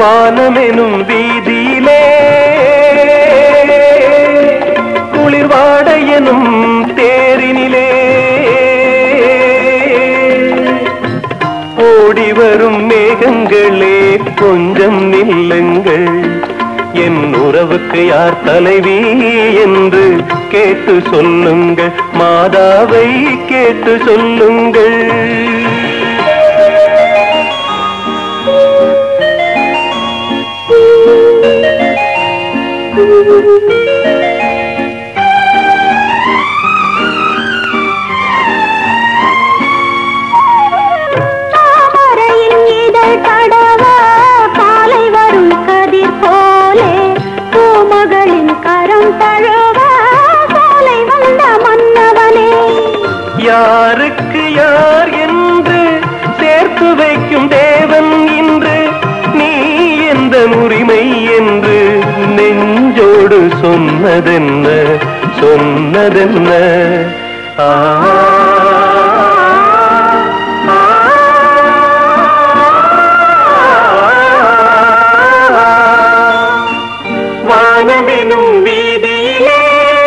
வானமெனும் வீதியிலே குளிர்வாட எனும் தேரினிலே ஓடி வரும் மேகங்களே கொஞ்சம் நில்லுங்கள் என் உறவுக்கு யார் தலைவி என்று கேட்டு சொல்லுங்கள் மாதாவை கேட்டு சொல்லுங்கள் தாமரையின் இதழ் தடவ காலை வரும் கதிர் போலே பூமகளின் கரம் தழுவ காலை வந்த மன்னவனே யாருக்கு யார் என்று சேர்த்து வைக்கும் தேவன் இன்று நீ எந்த உரிமை என்று நெஞ்சோடு சொன்னதென்ன சொன்னதென்ன ஆ வானமெனும் வீதியிலே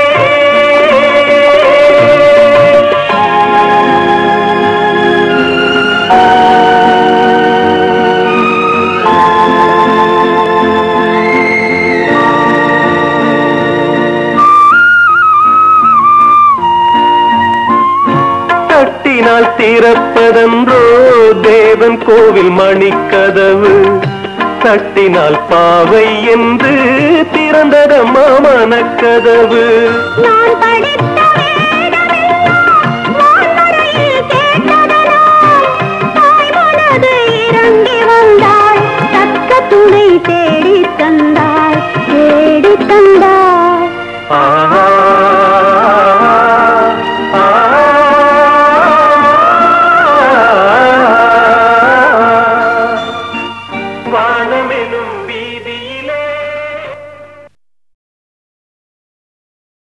தட்டினால் திறப்பதன்றோ தேவன் கோவில் மணிக்கதவு தட்டினால் பாவை என்று திறந்ததம்மா மனக்கதவு நான் படித்த